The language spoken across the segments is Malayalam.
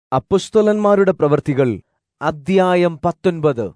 അപ്പുസ്തലന്മാരുടെ പ്രവർത്തികൾ അദ്ധ്യായം പത്തൊൻപത്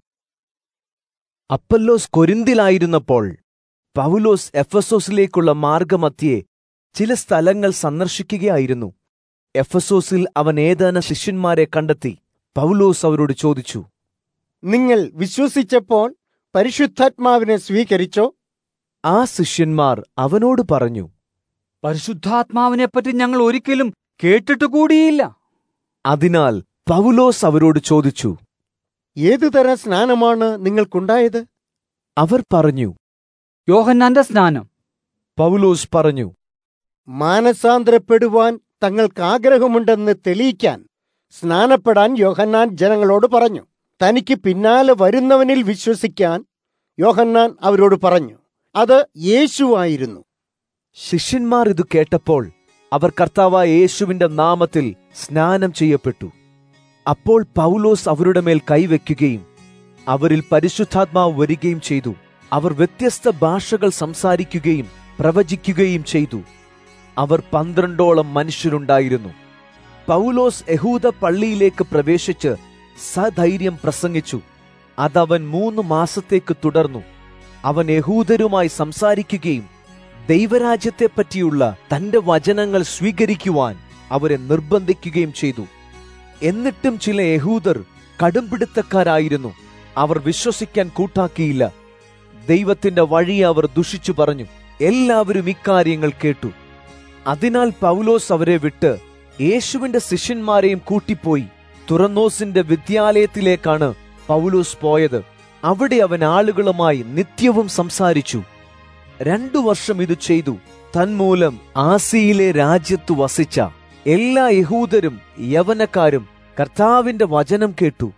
അപ്പല്ലോസ് കൊരിന്തിലായിരുന്നപ്പോൾ പൗലോസ് എഫസോസിലേക്കുള്ള മാർഗമധ്യേ ചില സ്ഥലങ്ങൾ സന്ദർശിക്കുകയായിരുന്നു എഫസോസിൽ അവൻ ഏതാനും ശിഷ്യന്മാരെ കണ്ടെത്തി പൗലോസ് അവരോട് ചോദിച്ചു നിങ്ങൾ വിശ്വസിച്ചപ്പോൾ പരിശുദ്ധാത്മാവിനെ സ്വീകരിച്ചോ ആ ശിഷ്യന്മാർ അവനോട് പറഞ്ഞു പരിശുദ്ധാത്മാവിനെപ്പറ്റി ഞങ്ങൾ ഒരിക്കലും കേട്ടിട്ട് കൂടിയില്ല അതിനാൽ പൗലോസ് അവരോട് ചോദിച്ചു ഏതുതരം സ്നാനമാണ് നിങ്ങൾക്കുണ്ടായത് അവർ പറഞ്ഞു യോഹന്നാന്റെ സ്നാനം പൗലോസ് പറഞ്ഞു മാനസാന്തരപ്പെടുവാൻ തങ്ങൾക്ക് ആഗ്രഹമുണ്ടെന്ന് തെളിയിക്കാൻ സ്നാനപ്പെടാൻ യോഹന്നാൻ ജനങ്ങളോട് പറഞ്ഞു തനിക്ക് പിന്നാലെ വരുന്നവനിൽ വിശ്വസിക്കാൻ യോഹന്നാൻ അവരോട് പറഞ്ഞു അത് യേശുവായിരുന്നു ശിഷ്യന്മാർ ഇത് കേട്ടപ്പോൾ അവർ കർത്താവായ യേശുവിന്റെ നാമത്തിൽ സ്നാനം ചെയ്യപ്പെട്ടു അപ്പോൾ പൗലോസ് അവരുടെ മേൽ കൈവയ്ക്കുകയും അവരിൽ പരിശുദ്ധാത്മാവ് വരികയും ചെയ്തു അവർ വ്യത്യസ്ത ഭാഷകൾ സംസാരിക്കുകയും പ്രവചിക്കുകയും ചെയ്തു അവർ പന്ത്രണ്ടോളം മനുഷ്യരുണ്ടായിരുന്നു പൗലോസ് യഹൂദ പള്ളിയിലേക്ക് പ്രവേശിച്ച് സധൈര്യം പ്രസംഗിച്ചു അതവൻ മൂന്ന് മാസത്തേക്ക് തുടർന്നു അവൻ യഹൂദരുമായി സംസാരിക്കുകയും ദൈവരാജ്യത്തെപ്പറ്റിയുള്ള തന്റെ വചനങ്ങൾ സ്വീകരിക്കുവാൻ അവരെ നിർബന്ധിക്കുകയും ചെയ്തു എന്നിട്ടും ചില യഹൂദർ കടുംപിടുത്തക്കാരായിരുന്നു അവർ വിശ്വസിക്കാൻ കൂട്ടാക്കിയില്ല ദൈവത്തിന്റെ വഴി അവർ ദുഷിച്ചു പറഞ്ഞു എല്ലാവരും ഇക്കാര്യങ്ങൾ കേട്ടു അതിനാൽ പൗലോസ് അവരെ വിട്ട് യേശുവിന്റെ ശിഷ്യന്മാരെയും കൂട്ടിപ്പോയി തുറന്നോസിന്റെ വിദ്യാലയത്തിലേക്കാണ് പൗലോസ് പോയത് അവിടെ അവൻ ആളുകളുമായി നിത്യവും സംസാരിച്ചു രണ്ടു വർഷം ഇത് ചെയ്തു തന്മൂലം ആസിയിലെ രാജ്യത്തു വസിച്ച എല്ലാ യഹൂദരും യവനക്കാരും കർത്താവിന്റെ വചനം കേട്ടു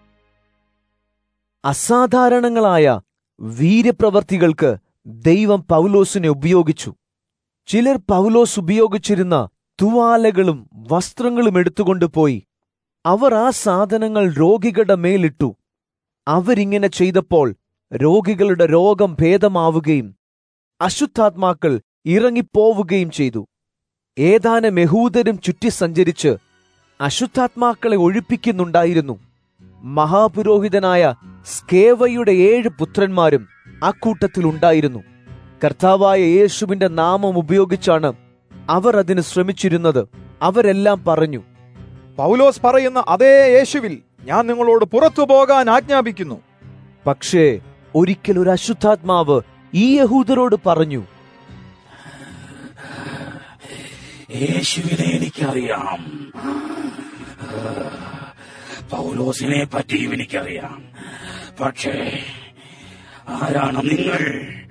അസാധാരണങ്ങളായ വീര്യപ്രവർത്തികൾക്ക് ദൈവം പൗലോസിനെ ഉപയോഗിച്ചു ചിലർ പൗലോസ് ഉപയോഗിച്ചിരുന്ന തുവാലകളും വസ്ത്രങ്ങളും എടുത്തുകൊണ്ടുപോയി അവർ ആ സാധനങ്ങൾ രോഗികളുടെ മേലിട്ടു അവരിങ്ങനെ ചെയ്തപ്പോൾ രോഗികളുടെ രോഗം ഭേദമാവുകയും അശുദ്ധാത്മാക്കൾ ഇറങ്ങിപ്പോവുകയും ചെയ്തു ഏതാനും യഹൂദരും ചുറ്റി സഞ്ചരിച്ച് അശുദ്ധാത്മാക്കളെ ഒഴിപ്പിക്കുന്നുണ്ടായിരുന്നു മഹാപുരോഹിതനായ സ്കേവയുടെ ഏഴ് പുത്രന്മാരും അക്കൂട്ടത്തിലുണ്ടായിരുന്നു കർത്താവായ യേശുവിന്റെ നാമം ഉപയോഗിച്ചാണ് അവർ അതിന് ശ്രമിച്ചിരുന്നത് അവരെല്ലാം പറഞ്ഞു പൗലോസ് പറയുന്ന അതേ യേശുവിൽ ഞാൻ നിങ്ങളോട് പുറത്തു പോകാൻ ആജ്ഞാപിക്കുന്നു പക്ഷേ ഒരിക്കൽ ഒരു അശുദ്ധാത്മാവ് ഈ യഹൂദരോട് പറഞ്ഞു യേശുവിനെ എനിക്കറിയാം പൗലോസിനെ പറ്റിയും എനിക്കറിയാം പക്ഷേ ആരാണ് നിങ്ങൾ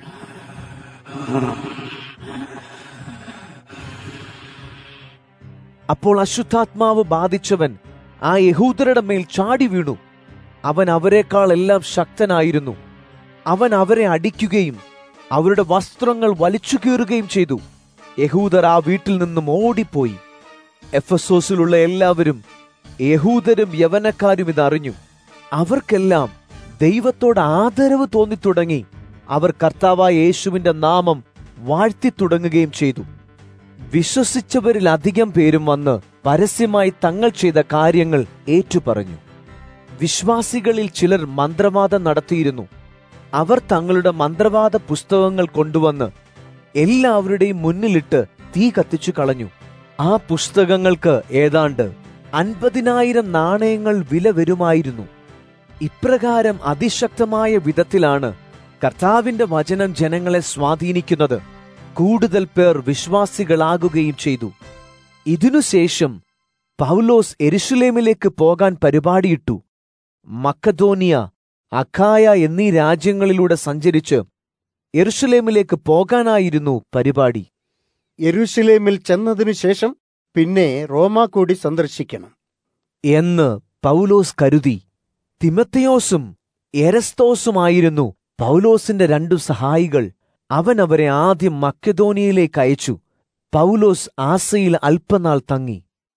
അപ്പോൾ അശുദ്ധാത്മാവ് ബാധിച്ചവൻ ആ യഹൂദരുടെ മേൽ ചാടി വീണു അവൻ അവരെക്കാൾ എല്ലാം ശക്തനായിരുന്നു അവൻ അവരെ അടിക്കുകയും അവരുടെ വസ്ത്രങ്ങൾ വലിച്ചു കീറുകയും ചെയ്തു യഹൂദർ ആ വീട്ടിൽ നിന്നും ഓടിപ്പോയി എഫസോസിലുള്ള എല്ലാവരും യഹൂദരും യവനക്കാരും ഇതറിഞ്ഞു അവർക്കെല്ലാം ദൈവത്തോട് ആദരവ് തോന്നിത്തുടങ്ങി അവർ കർത്താവായ യേശുവിന്റെ നാമം വാഴ്ത്തിത്തുടങ്ങുകയും ചെയ്തു വിശ്വസിച്ചവരിൽ അധികം പേരും വന്ന് പരസ്യമായി തങ്ങൾ ചെയ്ത കാര്യങ്ങൾ ഏറ്റുപറഞ്ഞു വിശ്വാസികളിൽ ചിലർ മന്ത്രവാദം നടത്തിയിരുന്നു അവർ തങ്ങളുടെ മന്ത്രവാദ പുസ്തകങ്ങൾ കൊണ്ടുവന്ന് എല്ലാവരുടെയും മുന്നിലിട്ട് തീ കത്തിച്ചു കളഞ്ഞു ആ പുസ്തകങ്ങൾക്ക് ഏതാണ്ട് അൻപതിനായിരം നാണയങ്ങൾ വില വരുമായിരുന്നു ഇപ്രകാരം അതിശക്തമായ വിധത്തിലാണ് കർത്താവിന്റെ വചനം ജനങ്ങളെ സ്വാധീനിക്കുന്നത് കൂടുതൽ പേർ വിശ്വാസികളാകുകയും ചെയ്തു ഇതിനുശേഷം പൗലോസ് എരുഷലേമിലേക്ക് പോകാൻ പരിപാടിയിട്ടു മക്കധോനിയ അഖായ എന്നീ രാജ്യങ്ങളിലൂടെ സഞ്ചരിച്ച് എരുഷലേമിലേക്ക് പോകാനായിരുന്നു പരിപാടി യെരൂശലേമിൽ ചെന്നതിനു ശേഷം പിന്നെ റോമാക്കൂടി സന്ദർശിക്കണം എന്ന് പൗലോസ് കരുതി തിമത്തയോസും എരസ്തോസുമായിരുന്നു പൗലോസിന്റെ രണ്ടു സഹായികൾ അവൻ അവരെ ആദ്യം മക്കധോനിയയിലേക്ക് അയച്ചു പൗലോസ് ആസയിൽ അല്പനാൾ തങ്ങി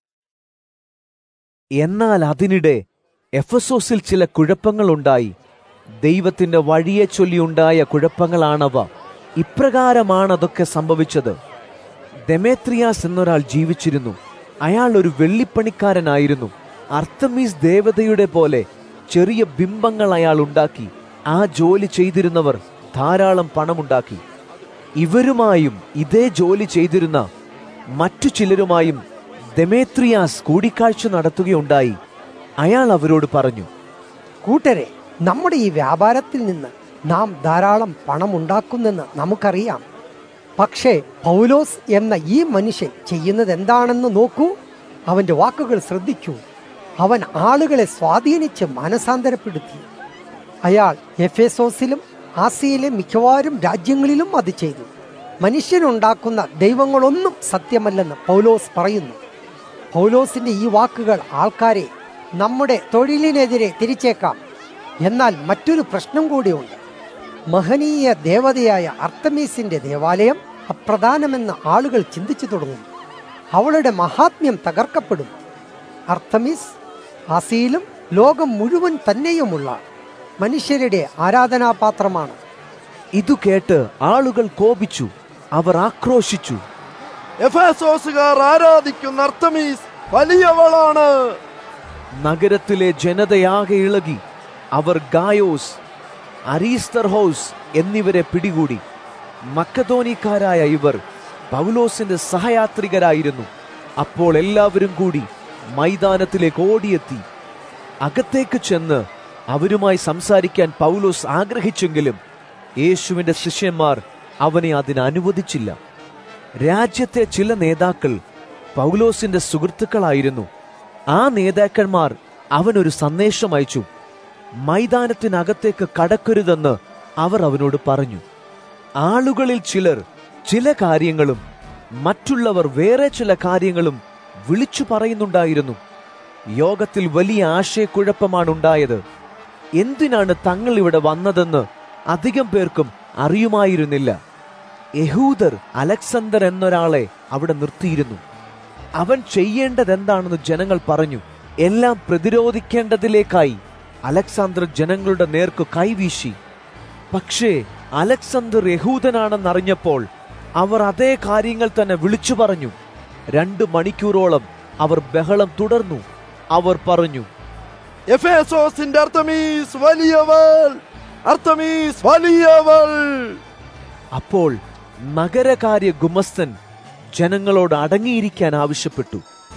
എന്നാൽ അതിനിടെ എഫസോസിൽ ചില കുഴപ്പങ്ങളുണ്ടായി ദൈവത്തിന്റെ വഴിയെ ചൊല്ലിയുണ്ടായ കുഴപ്പങ്ങളാണവ ഇപ്രകാരമാണതൊക്കെ സംഭവിച്ചത് ദെമേത്രിയാസ് എന്നൊരാൾ ജീവിച്ചിരുന്നു അയാൾ ഒരു വെള്ളിപ്പണിക്കാരനായിരുന്നു അർത്തമീസ് ദേവതയുടെ പോലെ ചെറിയ ബിംബങ്ങൾ അയാൾ ഉണ്ടാക്കി ആ ജോലി ചെയ്തിരുന്നവർ ധാരാളം പണമുണ്ടാക്കി ഇവരുമായും ഇതേ ജോലി ചെയ്തിരുന്ന മറ്റു ചിലരുമായും ദെമേത്രിയാസ് കൂടിക്കാഴ്ച നടത്തുകയുണ്ടായി അയാൾ അവരോട് പറഞ്ഞു കൂട്ടരെ നമ്മുടെ ഈ വ്യാപാരത്തിൽ നിന്ന് നാം ധാരാളം പണമുണ്ടാക്കുന്നെന്ന് നമുക്കറിയാം പക്ഷേ പൗലോസ് എന്ന ഈ മനുഷ്യൻ ചെയ്യുന്നത് എന്താണെന്ന് നോക്കൂ അവന്റെ വാക്കുകൾ ശ്രദ്ധിക്കൂ അവൻ ആളുകളെ സ്വാധീനിച്ച് മാനസാന്തരപ്പെടുത്തി അയാൾ എഫേസോസിലും ആസിയയിലെ മിക്കവാറും രാജ്യങ്ങളിലും അത് ചെയ്തു മനുഷ്യനുണ്ടാക്കുന്ന ദൈവങ്ങളൊന്നും സത്യമല്ലെന്ന് പൗലോസ് പറയുന്നു പൗലോസിന്റെ ഈ വാക്കുകൾ ആൾക്കാരെ നമ്മുടെ തൊഴിലിനെതിരെ തിരിച്ചേക്കാം എന്നാൽ മറ്റൊരു പ്രശ്നം കൂടിയുണ്ട് മഹനീയ ദേവതയായ അർത്തമീസിന്റെ ദേവാലയം അപ്രധാനമെന്ന് ആളുകൾ ചിന്തിച്ചു തുടങ്ങും അവളുടെ മഹാത്മ്യം തകർക്കപ്പെടും അർത്തമീസ് ആസിയിലും ലോകം മുഴുവൻ തന്നെയുമുള്ള മനുഷ്യരുടെ ആരാധനാപാത്രമാണ് ഇതു കേട്ട് ആളുകൾ കോപിച്ചു അവർ ആക്രോശിച്ചു എഫേസോസുകാർ ആരാധിക്കുന്ന അർത്തമീസ് വലിയവളാണ് നഗരത്തിലെ ജനതയാകെ ഇളകി അവർ ഗായോസ് അരീസ്തർഹോസ് എന്നിവരെ പിടികൂടി മക്കതോനിക്കാരായ ഇവർ പൗലോസിന്റെ സഹയാത്രികരായിരുന്നു അപ്പോൾ എല്ലാവരും കൂടി മൈതാനത്തിലേക്ക് ഓടിയെത്തി അകത്തേക്ക് ചെന്ന് അവരുമായി സംസാരിക്കാൻ പൗലോസ് ആഗ്രഹിച്ചെങ്കിലും യേശുവിന്റെ ശിഷ്യന്മാർ അവനെ അതിന് അനുവദിച്ചില്ല രാജ്യത്തെ ചില നേതാക്കൾ പൗലോസിന്റെ സുഹൃത്തുക്കളായിരുന്നു ആ നേതാക്കന്മാർ അവനൊരു സന്ദേശം അയച്ചു മൈതാനത്തിനകത്തേക്ക് കടക്കരുതെന്ന് അവർ അവനോട് പറഞ്ഞു ആളുകളിൽ ചിലർ ചില കാര്യങ്ങളും മറ്റുള്ളവർ വേറെ ചില കാര്യങ്ങളും വിളിച്ചു പറയുന്നുണ്ടായിരുന്നു യോഗത്തിൽ വലിയ ആശയക്കുഴപ്പമാണ് ഉണ്ടായത് എന്തിനാണ് തങ്ങൾ ഇവിടെ വന്നതെന്ന് അധികം പേർക്കും അറിയുമായിരുന്നില്ല യഹൂദർ അലക്സണ്ടർ എന്നൊരാളെ അവിടെ നിർത്തിയിരുന്നു അവൻ ചെയ്യേണ്ടതെന്താണെന്ന് ജനങ്ങൾ പറഞ്ഞു എല്ലാം പ്രതിരോധിക്കേണ്ടതിലേക്കായി അലക്സാണ്ടർ ജനങ്ങളുടെ നേർക്ക് കൈവീശി പക്ഷേ അലക്സാണ്ടർ യഹൂദനാണെന്നറിഞ്ഞപ്പോൾ അവർ അതേ കാര്യങ്ങൾ തന്നെ വിളിച്ചു പറഞ്ഞു രണ്ട് മണിക്കൂറോളം അവർ ബഹളം തുടർന്നു അവർ പറഞ്ഞു എഫേസോസിന്റെ അർത്തമീസ് വലിയവൾ അർത്തമീസ് വലിയവൾ അപ്പോൾ നഗരകാര്യ ഗുമസ്തൻ ജനങ്ങളോട് അടങ്ങിയിരിക്കാൻ ആവശ്യപ്പെട്ടു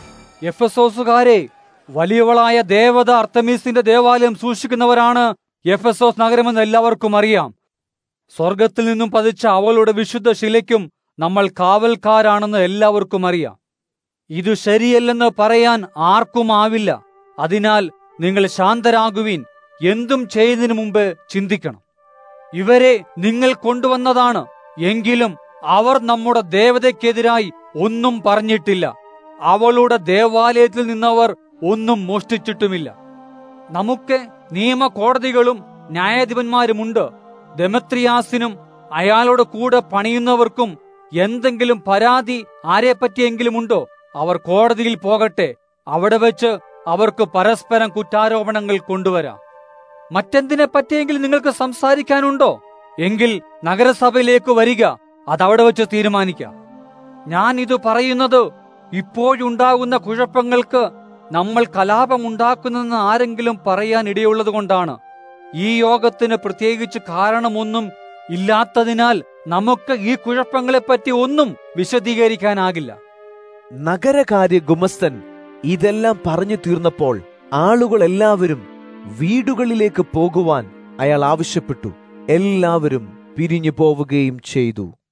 എഫസോസുകാരെ വലിയവളായ ദേവത അർത്തമീസിന്റെ ദേവാലയം സൂക്ഷിക്കുന്നവരാണ് എഫസോസ് നഗരമെന്ന് എല്ലാവർക്കും അറിയാം സ്വർഗത്തിൽ നിന്നും പതിച്ച അവളുടെ വിശുദ്ധ ശിലയ്ക്കും നമ്മൾ കാവൽക്കാരാണെന്ന് എല്ലാവർക്കും അറിയാം ഇത് ശരിയല്ലെന്ന് പറയാൻ ആർക്കും ആവില്ല അതിനാൽ നിങ്ങൾ ശാന്തരാകുവിൻ എന്തും ചെയ്യുന്നതിന് മുമ്പ് ചിന്തിക്കണം ഇവരെ നിങ്ങൾ കൊണ്ടുവന്നതാണ് എങ്കിലും അവർ നമ്മുടെ ദേവതയ്ക്കെതിരായി ഒന്നും പറഞ്ഞിട്ടില്ല അവളുടെ ദേവാലയത്തിൽ നിന്നവർ ഒന്നും മോഷ്ടിച്ചിട്ടുമില്ല നമുക്ക് നിയമകോടതികളും ന്യായാധിപന്മാരുമുണ്ട് ദമത്രിയാസിനും അയാളുടെ കൂടെ പണിയുന്നവർക്കും എന്തെങ്കിലും പരാതി ആരെപ്പറ്റിയെങ്കിലും ഉണ്ടോ അവർ കോടതിയിൽ പോകട്ടെ അവിടെ വെച്ച് അവർക്ക് പരസ്പരം കുറ്റാരോപണങ്ങൾ കൊണ്ടുവരാം മറ്റെന്തിനെ പറ്റിയെങ്കിലും നിങ്ങൾക്ക് സംസാരിക്കാനുണ്ടോ എങ്കിൽ നഗരസഭയിലേക്ക് വരിക അതവിടെ വെച്ച് തീരുമാനിക്കാം ഞാൻ ഇത് പറയുന്നത് ഇപ്പോഴുണ്ടാകുന്ന കുഴപ്പങ്ങൾക്ക് നമ്മൾ കലാപമുണ്ടാക്കുന്നെന്ന് ആരെങ്കിലും പറയാൻ ഇടയുള്ളത് കൊണ്ടാണ് ഈ യോഗത്തിന് പ്രത്യേകിച്ച് കാരണമൊന്നും ഇല്ലാത്തതിനാൽ നമുക്ക് ഈ കുഴപ്പങ്ങളെപ്പറ്റി ഒന്നും വിശദീകരിക്കാനാകില്ല നഗരകാര്യ ഗുമസ്തൻ ഇതെല്ലാം പറഞ്ഞു തീർന്നപ്പോൾ ആളുകൾ എല്ലാവരും വീടുകളിലേക്ക് പോകുവാൻ അയാൾ ആവശ്യപ്പെട്ടു എല്ലാവരും പിരിഞ്ഞു പോവുകയും ചെയ്തു